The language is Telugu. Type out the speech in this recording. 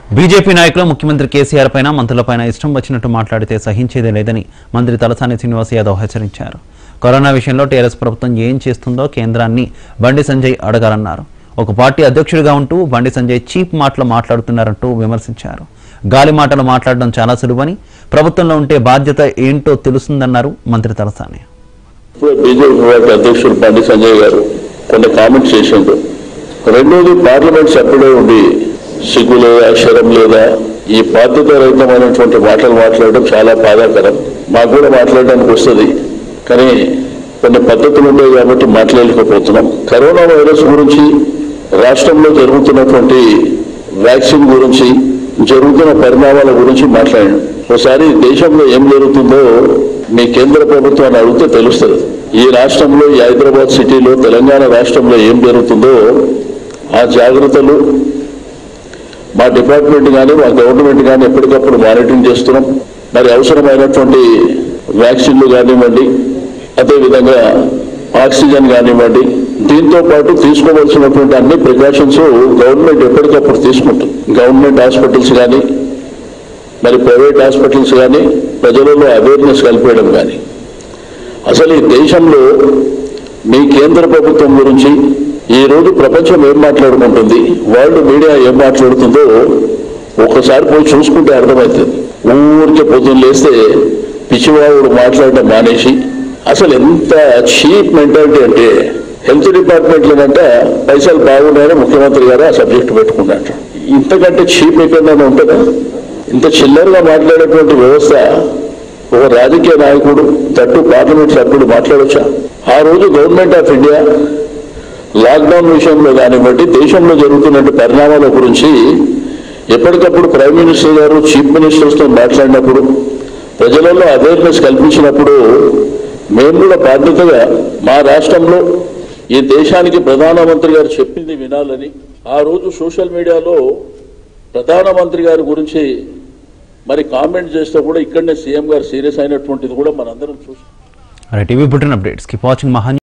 బీజేపీ నాయకులు ముఖ్యమంత్రి కేసీఆర్ పైన మంత్రులపైన ఇష్టం వచ్చినట్టు మాట్లాడితే సహించేదే లేదని మంత్రి తలసాని శ్రీనివాస్ యాదవ్ హెచ్చరించారు కరోనా విషయంలో టీఆర్ఎస్ ప్రభుత్వం ఏం చేస్తుందో కేంద్రాన్ని బండి సంజయ్ అడగాలన్నారు ఒక పార్టీ అధ్యక్షుడిగా ఉంటూ బండి సంజయ్ చీప్ మాటలు మాట్లాడుతున్నారంటూ విమర్శించారు గాలి మాటలు మాట్లాడడం చాలా సులువని ప్రభుత్వంలో ఉంటే బాధ్యత ఏంటో తెలుస్తుందన్నారు మంత్రి తలసాని ఇప్పుడు బీజేపీ పార్టీ అధ్యక్షుడు బండి సంజయ్ గారు కొన్ని కామెంట్స్ చేసిండ్రు రెండోది పార్లమెంట్ సభ్యుడే ఉండి సిగ్గు లేదా శరం లేదా ఈ బాధ్యత రహితమైనటువంటి మాటలు మాట్లాడడం చాలా బాధాకరం మాకు కూడా మాట్లాడడానికి వస్తుంది కానీ కొన్ని పద్ధతులు ఉంటాయి కాబట్టి మాట్లాడలేకపోతున్నాం కరోనా వైరస్ గురించి రాష్ట్రంలో జరుగుతున్నటువంటి వ్యాక్సిన్ గురించి జరుగుతున్న పరిణామాల గురించి మాట్లాడాను ఒకసారి దేశంలో ఏం జరుగుతుందో మీ కేంద్ర ప్రభుత్వాన్ని అడిగితే తెలుస్తుంది ఈ రాష్ట్రంలో ఈ హైదరాబాద్ సిటీలో తెలంగాణ రాష్ట్రంలో ఏం జరుగుతుందో ఆ జాగ్రత్తలు మా డిపార్ట్మెంట్ కానీ మా గవర్నమెంట్ కానీ ఎప్పటికప్పుడు మానిటరింగ్ చేస్తున్నాం మరి అవసరమైనటువంటి వ్యాక్సిన్లు కానివ్వండి అదేవిధంగా ఆక్సిజన్ కానివ్వండి దీంతో పాటు తీసుకోవాల్సినటువంటి అన్ని ప్రికాషన్స్ గవర్నమెంట్ ఎప్పటికప్పుడు తీసుకుంటుంది గవర్నమెంట్ హాస్పిటల్స్ కానీ మరి ప్రైవేట్ హాస్పిటల్స్ కానీ ప్రజలలో అవేర్నెస్ కల్పించడం కానీ అసలు ఈ దేశంలో మీ కేంద్ర ప్రభుత్వం గురించి ఈ రోజు ప్రపంచం ఏం మాట్లాడుకుంటుంది వరల్డ్ మీడియా ఏం మాట్లాడుతుందో ఒక్కసారి పోయి చూసుకుంటే అర్థమవుతుంది ఊరికే పొద్దున్న లేస్తే పిచ్చివాడు మాట్లాడడం మానేసి అసలు ఎంత చీప్ మెంటాలిటీ అంటే హెల్త్ డిపార్ట్మెంట్లోనంట పైసలు బాగున్నాయని ముఖ్యమంత్రి గారు ఆ సబ్జెక్ట్ పెట్టుకున్నట్టు ఇంతకంటే చీప్ ఎక్కడైనా ఉంటుందా ఇంత చిల్లరగా మాట్లాడేటువంటి వ్యవస్థ ఒక రాజకీయ నాయకుడు తట్టు పార్లమెంట్ సభ్యుడు మాట్లాడొచ్చా ఆ రోజు గవర్నమెంట్ ఆఫ్ ఇండియా లాక్డౌన్ విషయంలో కానివ్వండి దేశంలో జరుగుతున్న పరిణామాల గురించి ఎప్పటికప్పుడు ప్రైమ్ మినిస్టర్ గారు చీఫ్ మినిస్టర్స్తో మాట్లాడినప్పుడు ప్రజలలో అవేర్నెస్ కల్పించినప్పుడు మేము కూడా బాధ్యతగా మా రాష్ట్రంలో ఈ దేశానికి ప్రధానమంత్రి గారు చెప్పింది వినాలని ఆ రోజు సోషల్ మీడియాలో ప్రధానమంత్రి గారి గురించి మరి కామెంట్ చేస్తే కూడా ఇక్కడనే సీఎం గారు సీరియస్ అయినటువంటిది కూడా మనందరం చూస్తాం TV bulletin updates keep watching మహా